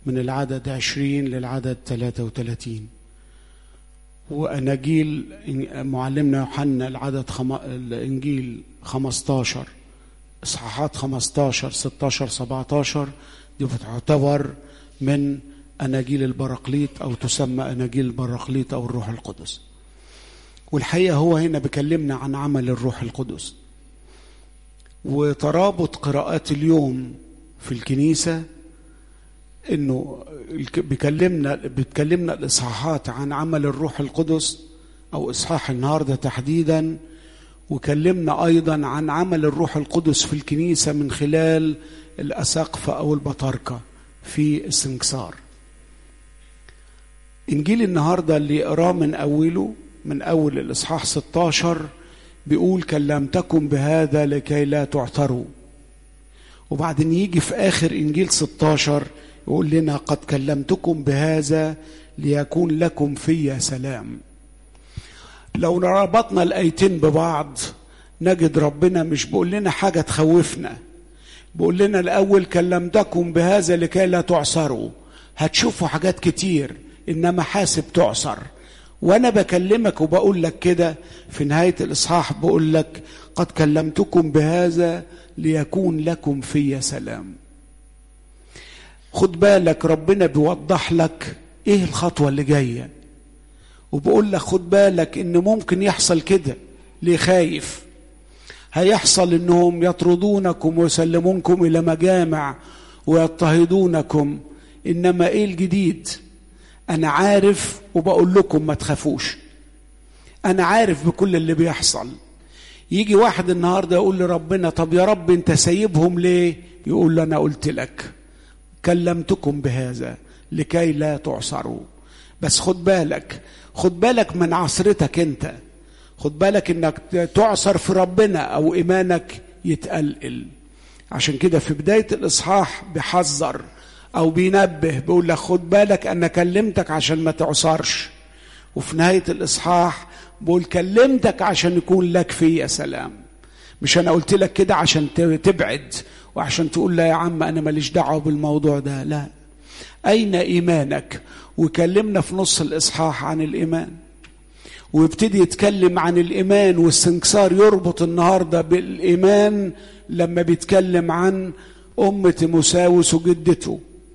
من العدد عشرين للعدد ثلاثة وثلاثين وأناجيل معلمنا يوحنا العدد خم... الإنجيل خمستاشر إصحاحات خمستاشر ستاشر سبعتاشر دي بتعتبر من أناجيل البراقليط أو تسمى أناجيل البراقليط أو الروح القدس والحقيقة هو هنا بيكلمنا عن عمل الروح القدس وترابط قراءات اليوم في الكنيسة انه بيكلمنا بتكلمنا الاصحاحات عن عمل الروح القدس او اصحاح النهارده تحديدا وكلمنا ايضا عن عمل الروح القدس في الكنيسه من خلال الاساقفه او البطاركه في السنكسار انجيل النهارده اللي يقراه من اوله من اول الاصحاح 16 بيقول كلمتكم بهذا لكي لا تعثروا وبعدين يجي في اخر انجيل 16 يقول لنا قد كلمتكم بهذا ليكون لكم في سلام لو ربطنا الايتين ببعض نجد ربنا مش بيقول لنا حاجه تخوفنا بيقول لنا الاول كلمتكم بهذا لكي لا تعصروا هتشوفوا حاجات كتير انما حاسب تعصر وانا بكلمك وبقول لك كده في نهايه الاصحاح بقول لك قد كلمتكم بهذا ليكون لكم في سلام خد بالك ربنا بيوضح لك ايه الخطوه اللي جايه وبقول لك خد بالك ان ممكن يحصل كده ليه خايف هيحصل انهم يطردونكم ويسلمونكم الى مجامع ويضطهدونكم انما ايه الجديد انا عارف وبقول لكم ما تخافوش انا عارف بكل اللي بيحصل يجي واحد النهارده يقول لربنا طب يا رب انت سايبهم ليه يقول له انا قلت لك كلمتكم بهذا لكي لا تعصروا بس خد بالك خد بالك من عصرتك انت خد بالك انك تعصر في ربنا او ايمانك يتقلقل عشان كده في بدايه الاصحاح بيحذر او بينبه بيقول لك خد بالك انا كلمتك عشان ما تعصرش وفي نهايه الاصحاح بقول كلمتك عشان يكون لك فيا سلام مش انا قلت لك كده عشان تبعد وعشان تقول لا يا عم انا ماليش دعوه بالموضوع ده لا اين ايمانك وكلمنا في نص الاصحاح عن الايمان ويبتدي يتكلم عن الايمان والسنكسار يربط النهارده بالايمان لما بيتكلم عن ام تيموساوس وجدته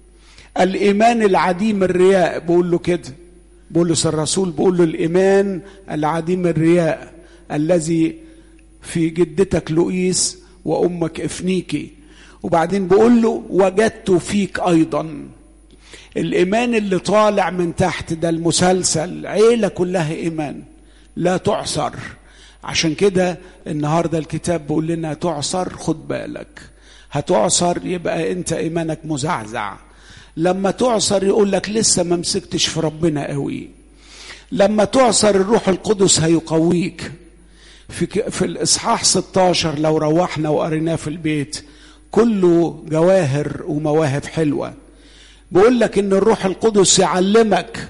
الايمان العديم الرياء بقول له كده بولس الرسول بيقول له الايمان العديم الرياء الذي في جدتك لؤيس وامك افنيكي وبعدين بقول له وجدت فيك ايضا الايمان اللي طالع من تحت ده المسلسل عيله كلها ايمان لا تعصر عشان كده النهارده الكتاب بيقول لنا تعصر خد بالك هتعصر يبقى انت ايمانك مزعزع لما تعصر يقول لك لسه ما مسكتش في ربنا قوي لما تعصر الروح القدس هيقويك في في الاصحاح 16 لو روحنا وقريناه في البيت كله جواهر ومواهب حلوه بيقول لك ان الروح القدس يعلمك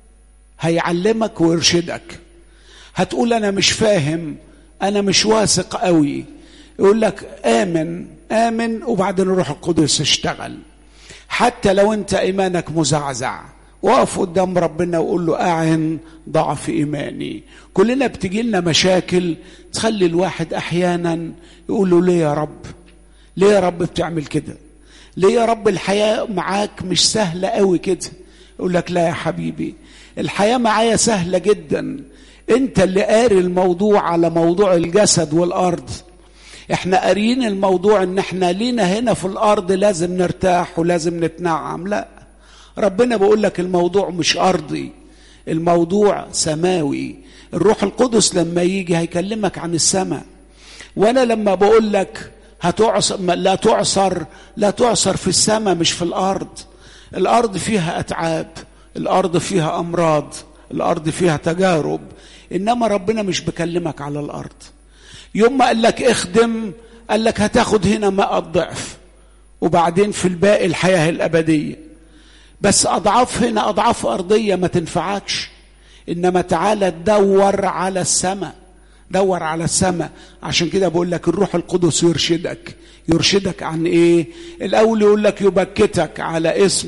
هيعلمك ويرشدك هتقول انا مش فاهم انا مش واثق قوي يقول لك امن امن وبعدين الروح القدس اشتغل حتى لو انت ايمانك مزعزع وقف قدام ربنا وقول له اعن ضعف ايماني كلنا بتجي لنا مشاكل تخلي الواحد احيانا يقول له ليه يا رب ليه يا رب بتعمل كده ليه يا رب الحياه معاك مش سهله قوي كده يقول لك لا يا حبيبي الحياه معايا سهله جدا انت اللي قاري الموضوع على موضوع الجسد والارض احنا قاريين الموضوع ان احنا لينا هنا في الارض لازم نرتاح ولازم نتنعم لا ربنا بيقول لك الموضوع مش ارضي الموضوع سماوي الروح القدس لما يجي هيكلمك عن السماء وانا لما بقول لك هتعصر لا تعصر لا تعصر في السماء مش في الارض الارض فيها اتعاب الارض فيها امراض الارض فيها تجارب انما ربنا مش بكلمك على الارض يوم ما قال لك اخدم قال لك هتاخد هنا ماء الضعف وبعدين في الباقي الحياة الأبدية بس أضعاف هنا أضعاف أرضية ما تنفعكش إنما تعالى تدور على السماء دور على السماء عشان كده بقول لك الروح القدس يرشدك يرشدك عن ايه الاول يقول لك يبكتك على اسم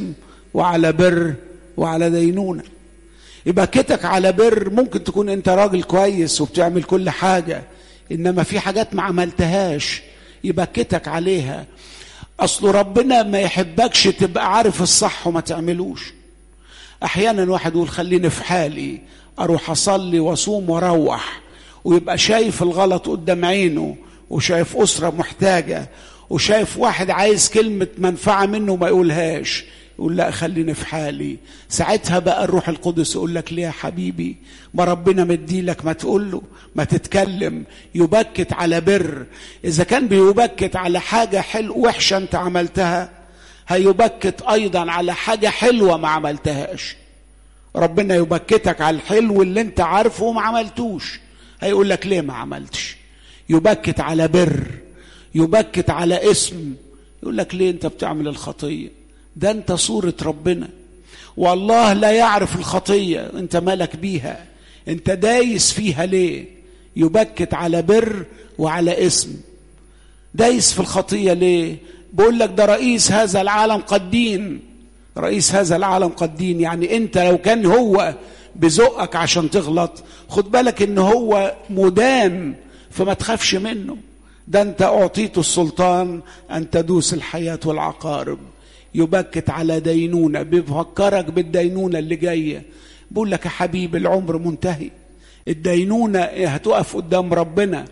وعلى بر وعلى دينونة يبكتك على بر ممكن تكون انت راجل كويس وبتعمل كل حاجة انما في حاجات ما عملتهاش يبكتك عليها اصل ربنا ما يحبكش تبقى عارف الصح وما تعملوش احيانا واحد يقول خليني في حالي اروح اصلي واصوم واروح ويبقى شايف الغلط قدام عينه وشايف اسره محتاجه وشايف واحد عايز كلمه منفعه منه ما يقولهاش يقول لا خليني في حالي ساعتها بقى الروح القدس يقول لك ليه يا حبيبي ما ربنا مديلك ما تقول له ما تتكلم يبكت على بر اذا كان بيبكت على حاجه حلوه وحشه انت عملتها هيبكت ايضا على حاجه حلوه ما عملتهاش ربنا يبكتك على الحلو اللي انت عارفه وما عملتوش هيقول لك ليه ما عملتش يبكت على بر يبكت على اسم يقول لك ليه انت بتعمل الخطيه ده انت صوره ربنا والله لا يعرف الخطيه انت مالك بيها انت دايس فيها ليه يبكت على بر وعلى اسم دايس في الخطيه ليه بقول لك ده رئيس هذا العالم قد دين رئيس هذا العالم قد دين يعني انت لو كان هو بزقك عشان تغلط خد بالك ان هو مدان فما تخافش منه ده انت اعطيت السلطان ان تدوس الحياه والعقارب يبكت على دينونه بيفكرك بالدينونه اللي جايه بقول لك يا حبيبي العمر منتهي الدينونه هتقف قدام ربنا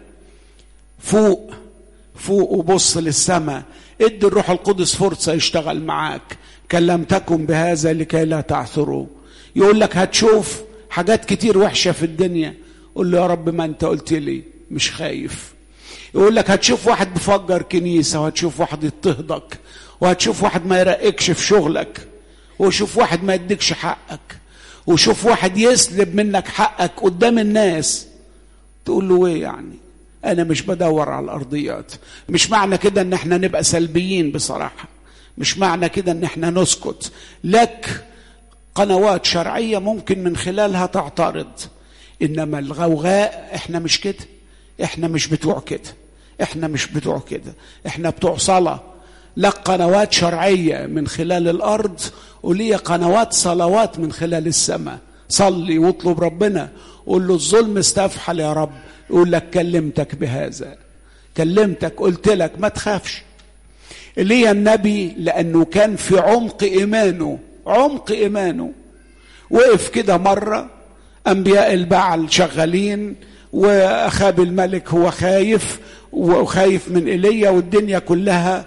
فوق فوق وبص للسماء ادي الروح القدس فرصه يشتغل معاك كلمتكم بهذا لكي لا تعثروا يقول لك هتشوف حاجات كتير وحشه في الدنيا قول له يا رب ما انت قلت لي مش خايف يقول لك هتشوف واحد بفجر كنيسه وهتشوف واحد يضطهدك وهتشوف واحد ما يرقكش في شغلك وشوف واحد ما يديكش حقك وشوف واحد يسلب منك حقك قدام الناس تقول له ايه يعني انا مش بدور على الارضيات مش معنى كده ان احنا نبقى سلبيين بصراحه مش معنى كده ان احنا نسكت لك قنوات شرعيه ممكن من خلالها تعترض انما الغوغاء احنا مش كده احنا مش بتوع كده احنا مش بتوع كده احنا بتوع صلاه لك قنوات شرعيه من خلال الارض ولي قنوات صلوات من خلال السماء صلي واطلب ربنا قول له الظلم استفحل يا رب يقول لك كلمتك بهذا كلمتك قلت لك ما تخافش ايليا النبي لانه كان في عمق ايمانه عمق ايمانه وقف كده مره انبياء البعل شغالين واخاب الملك هو خايف وخايف من ايليا والدنيا كلها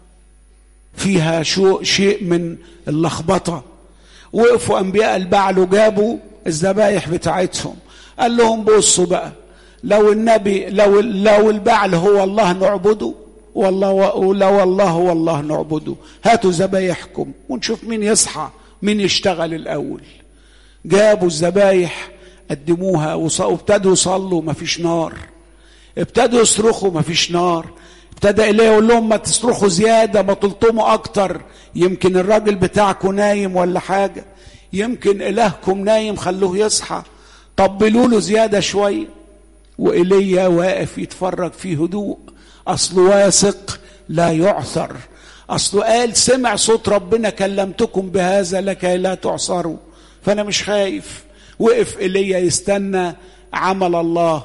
فيها شو شيء من اللخبطه وقفوا انبياء البعل وجابوا الذبايح بتاعتهم قال لهم بصوا بقى لو النبي لو لو البعل هو الله نعبده والله لو الله هو الله نعبده هاتوا ذبايحكم ونشوف مين يصحى مين يشتغل الاول جابوا الذبايح قدموها وابتدوا يصلوا مفيش نار ابتدوا يصرخوا مفيش نار ابتدى إليه يقول لهم ما تصرخوا زيادة ما تلطموا أكتر يمكن الراجل بتاعكم نايم ولا حاجة يمكن إلهكم نايم خلوه يصحى طبلوا له زيادة شوية وإيليا واقف يتفرج في هدوء أصله واثق لا يعثر أصله قال سمع صوت ربنا كلمتكم بهذا لكي لا تعصروا فأنا مش خايف وقف إيليا يستنى عمل الله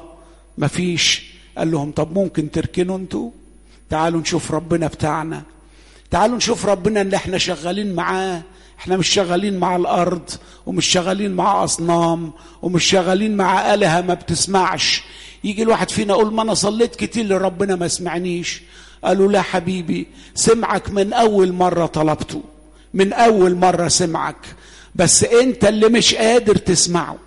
مفيش قال لهم طب ممكن تركنوا انتوا تعالوا نشوف ربنا بتاعنا تعالوا نشوف ربنا اللي احنا شغالين معاه احنا مش شغالين مع الارض ومش شغالين مع اصنام ومش شغالين مع الهه ما بتسمعش يجي الواحد فينا يقول ما انا صليت كتير لربنا ما سمعنيش قالوا لا حبيبي سمعك من اول مره طلبته من اول مره سمعك بس انت اللي مش قادر تسمعه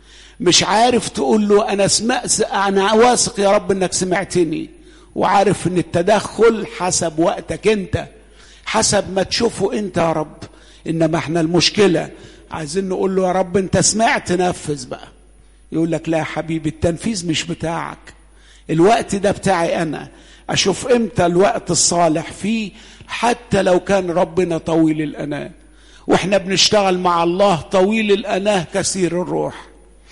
مش عارف تقول له انا سمعت انا واثق يا رب انك سمعتني وعارف ان التدخل حسب وقتك انت حسب ما تشوفه انت يا رب انما احنا المشكله عايزين نقول له يا رب انت سمعت نفذ بقى يقول لك لا يا حبيبي التنفيذ مش بتاعك الوقت ده بتاعي انا اشوف امتى الوقت الصالح فيه حتى لو كان ربنا طويل الاناه واحنا بنشتغل مع الله طويل الاناه كثير الروح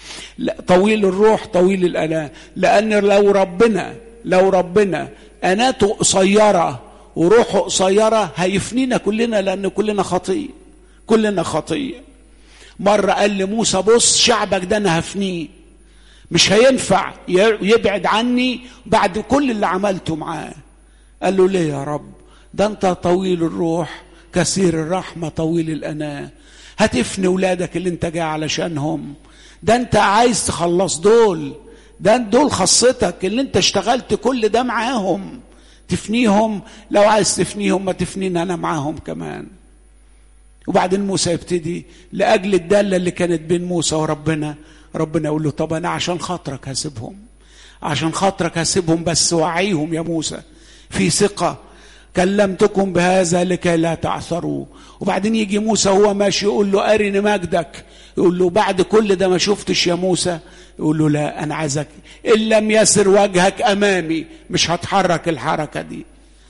لا طويل الروح طويل الاناه لان لو ربنا لو ربنا اناته قصيره وروحه قصيره هيفنينا كلنا لان كلنا خطيه كلنا خطيه مره قال لموسى بص شعبك ده انا هفنيه مش هينفع يبعد عني بعد كل اللي عملته معاه قال له ليه يا رب ده انت طويل الروح كثير الرحمه طويل الاناه هتفني ولادك اللي انت جاي علشانهم ده انت عايز تخلص دول ده دول خاصتك اللي انت اشتغلت كل ده معاهم تفنيهم لو عايز تفنيهم ما تفنينا انا معاهم كمان وبعدين موسى يبتدي لاجل الداله اللي كانت بين موسى وربنا ربنا يقول له طب انا عشان خاطرك هسيبهم عشان خاطرك هسيبهم بس وعيهم يا موسى في ثقه كلمتكم بهذا لكي لا تعثروا وبعدين يجي موسى وهو ماشي يقول له أرني مجدك يقول له بعد كل ده ما شفتش يا موسى يقول له لا أنا عايزك إن لم يسر وجهك أمامي مش هتحرك الحركة دي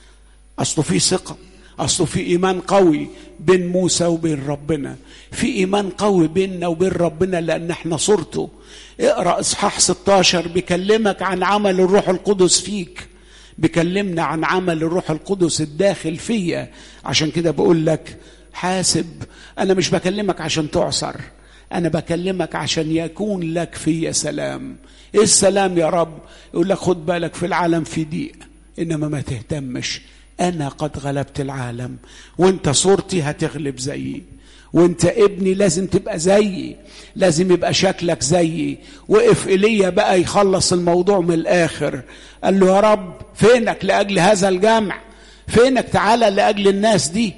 أصله في ثقة أصله في إيمان قوي بين موسى وبين ربنا في إيمان قوي بيننا وبين ربنا لأن احنا صورته اقرأ إصحاح 16 بيكلمك عن عمل الروح القدس فيك بيكلمنا عن عمل الروح القدس الداخل فيا عشان كده بقول لك حاسب انا مش بكلمك عشان تعصر انا بكلمك عشان يكون لك في سلام ايه السلام يا رب يقول لك خد بالك في العالم في ضيق انما ما تهتمش انا قد غلبت العالم وانت صورتي هتغلب زيي وانت ابني لازم تبقى زيي لازم يبقى شكلك زيي وقف ايليا بقى يخلص الموضوع من الاخر قال له يا رب فينك لاجل هذا الجمع فينك تعالى لاجل الناس دي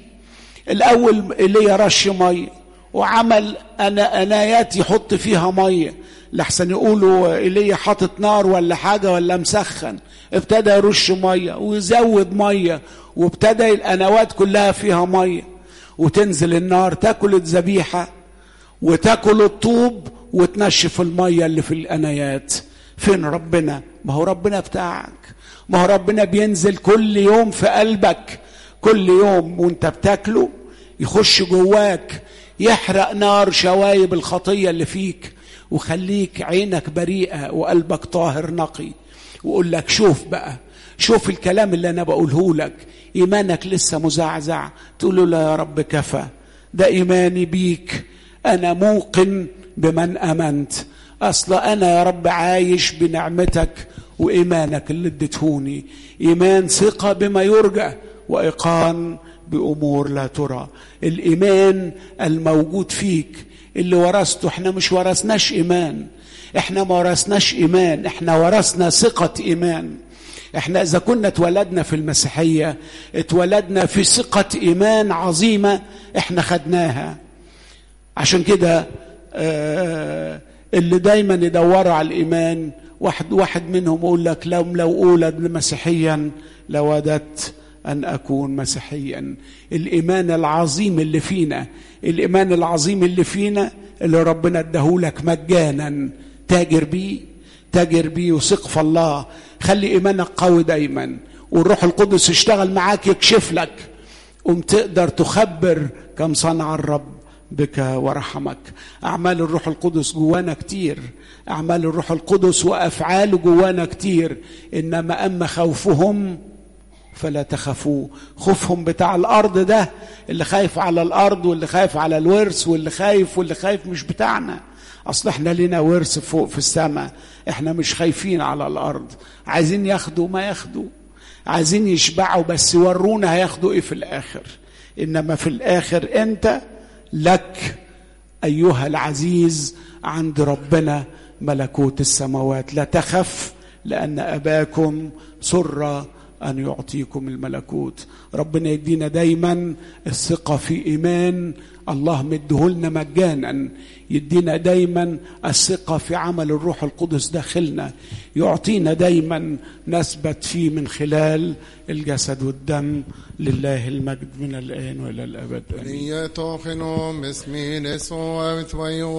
الاول ايليا رش ميه وعمل أنا انايات يحط فيها ميه لحسن يقولوا ايليا حاطط نار ولا حاجه ولا مسخن ابتدى يرش ميه ويزود ميه وابتدى الانوات كلها فيها ميه وتنزل النار تاكل الذبيحه وتاكل الطوب وتنشف الميه اللي في الانايات فين ربنا ما هو ربنا بتاعك ما هو ربنا بينزل كل يوم في قلبك كل يوم وانت بتاكله يخش جواك يحرق نار شوايب الخطيه اللي فيك وخليك عينك بريئه وقلبك طاهر نقي ويقول لك شوف بقى شوف الكلام اللي انا بقوله لك ايمانك لسه مزعزع تقول له لا يا رب كفى ده ايماني بيك انا موقن بمن امنت اصل انا يا رب عايش بنعمتك وايمانك اللي اديتهوني ايمان ثقه بما يرجى وايقان بامور لا ترى الايمان الموجود فيك اللي ورثته احنا مش ورثناش ايمان احنا ما ورثناش ايمان احنا ورثنا ثقه ايمان احنا اذا كنا اتولدنا في المسيحيه اتولدنا في ثقه ايمان عظيمه احنا خدناها عشان كده آه اللي دايما يدوروا على الايمان واحد واحد منهم يقول لك لو لو اولد مسيحيا لوددت ان اكون مسيحيا الايمان العظيم اللي فينا الايمان العظيم اللي فينا اللي ربنا اداهولك مجانا تاجر بيه تاجر بيه وثق في الله خلي ايمانك قوي دايما والروح القدس يشتغل معاك يكشف لك قم تقدر تخبر كم صنع الرب بك ورحمك اعمال الروح القدس جوانا كتير اعمال الروح القدس وافعاله جوانا كتير انما اما خوفهم فلا تخافوا خوفهم بتاع الارض ده اللي خايف على الارض واللي خايف على الورث واللي خايف واللي خايف مش بتاعنا اصل احنا لنا ورث فوق في السماء احنا مش خايفين على الارض عايزين ياخدوا ما ياخدوا عايزين يشبعوا بس ورونا هياخدوا ايه في الاخر انما في الاخر انت لك ايها العزيز عند ربنا ملكوت السماوات لا تخف لان اباكم سر ان يعطيكم الملكوت ربنا يدينا دايما الثقه في ايمان الله مديهولنا مجانا يدينا دايما الثقه في عمل الروح القدس داخلنا يعطينا دايما نثبت فيه من خلال الجسد والدم لله المجد من الان والى الابد امين